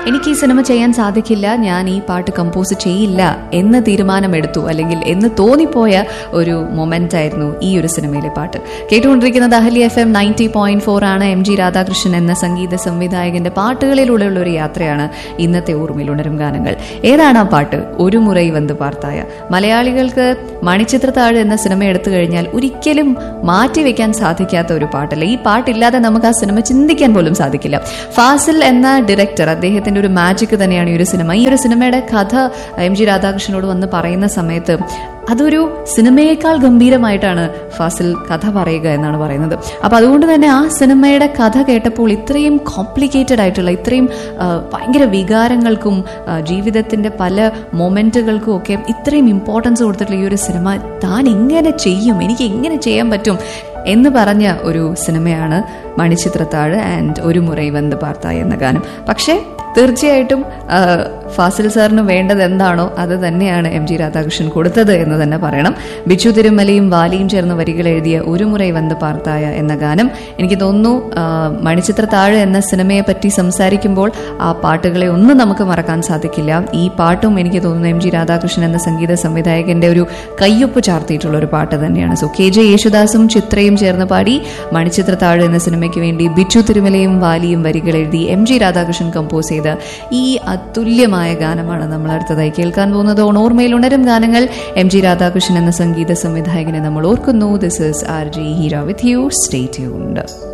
എനിക്ക് ഈ സിനിമ ചെയ്യാൻ സാധിക്കില്ല ഞാൻ ഈ പാട്ട് കമ്പോസ് ചെയ്യില്ല എന്ന് തീരുമാനമെടുത്തു അല്ലെങ്കിൽ എന്ന് തോന്നിപ്പോയ ഒരു മൊമെന്റ് ആയിരുന്നു ഈ ഒരു സിനിമയിലെ പാട്ട് കേട്ടുകൊണ്ടിരിക്കുന്നത് Ahalia F M ninety point four ആണ് എം ജി രാധാകൃഷ്ണൻ എന്ന സംഗീത സംവിധായകന്റെ പാട്ടുകളിലൂടെയുള്ള ഒരു യാത്രയാണ് ഇന്നത്തെ ഓർമ്മയിൽ ഉണരും ഗാനങ്ങൾ ഏതാണ് ആ പാട്ട് ഒരു മുറൈ വന്ന് പാർത്തായ മലയാളികൾക്ക് മണിച്ചിത്രത്താഴ് എന്ന സിനിമ എടുത്തു കഴിഞ്ഞാൽ ഒരിക്കലും മാറ്റിവെക്കാൻ സാധിക്കാത്ത ഒരു പാട്ടല്ല ഈ പാട്ടില്ലാതെ നമുക്ക് ആ സിനിമ ചിന്തിക്കാൻ പോലും സാധിക്കില്ല ഫാസിൽ എന്ന ഡയറക്ടർ അദ്ദേഹത്തിന്റെ ഒരു മാജിക് തന്നെയാണ് ഈ ഒരു സിനിമ ഈ ഒരു സിനിമയുടെ കഥ എം ജി രാധാകൃഷ്ണനോട് വന്ന് പറയുന്ന സമയത്ത് അതൊരു സിനിമയേക്കാൾ ഗംഭീരമായിട്ടാണ് ഫാസിൽ കഥ പറയുക എന്നാണ് പറയുന്നത് അപ്പൊ അതുകൊണ്ട് തന്നെ ആ സിനിമയുടെ കഥ കേട്ടപ്പോൾ ഇത്രയും കോംപ്ലിക്കേറ്റഡ് ആയിട്ടുള്ള ഇത്രയും ആ, ഭയങ്കര വികാരങ്ങൾക്കും ആ, ജീവിതത്തിന്റെ പല മൊമെന്റുകൾക്കും ഒക്കെ ഇത്രയും ഇമ്പോർട്ടൻസ് കൊടുത്തിട്ടുള്ള ഈ ഒരു സിനിമ താൻ എങ്ങനെ ചെയ്യും എനിക്ക് എങ്ങനെ ചെയ്യാൻ പറ്റും എന്ന് പറഞ്ഞ ഒരു സിനിമയാണ് മണിച്ചിത്രത്താഴ് ആൻഡ് ഒരു മുറൈ വന്ന് പാർത്തായ എന്ന ഗാനം പക്ഷേ തീർച്ചയായിട്ടും ആ, ഫാസിൽ സാറിന് വേണ്ടത് എന്താണോ അത് തന്നെയാണ് എം ജി രാധാകൃഷ്ണൻ കൊടുത്തത് എന്ന് തന്നെ പറയണം ബിച്ചു തിരുമലയും വാലിയും ചേർന്ന് വരികൾ എഴുതിയ ഒരു മുറൈ വന്ന് പാർത്തായ എന്ന ഗാനം എനിക്ക് തോന്നുന്നു ആ, മണിച്ചിത്രത്താഴ് എന്ന സിനിമയെ പറ്റി സംസാരിക്കുമ്പോൾ ആ പാട്ടുകളെ ഒന്നും നമുക്ക് മറക്കാൻ സാധിക്കില്ല ഈ പാട്ടും എനിക്ക് തോന്നുന്നു എം ജി രാധാകൃഷ്ണൻ എന്ന സംഗീത സംവിധായകന്റെ ഒരു കയ്യൊപ്പ് ചാർത്തിയിട്ടുള്ള ഒരു പാട്ട് തന്നെയാണ് സോ കെ ജെ യേശുദാസും ചിത്രയും ചേർന്ന് പാടി മണിച്ചിത്രത്താഴ് എന്ന സിനിമയ്ക്ക് വേണ്ടി ബിച്ചു തിരുമലയും വാലിയും വരികൾ എഴുതി എം ജി രാധാകൃഷ്ണൻ കമ്പോസ് ചെയ്ത ഈ അതുല്യമായ ഗാനമാണ് നമ്മൾ അടുത്തതായി കേൾക്കാൻ പോകുന്നത് ഓണോർമയിൽ ഉണരും ഗാനങ്ങൾ എം ജി രാധാകൃഷ്ണൻ എന്ന സംഗീത സംവിധായകനെ നമ്മൾ ഓർക്കുന്നു this is R G Heera with you stay tuned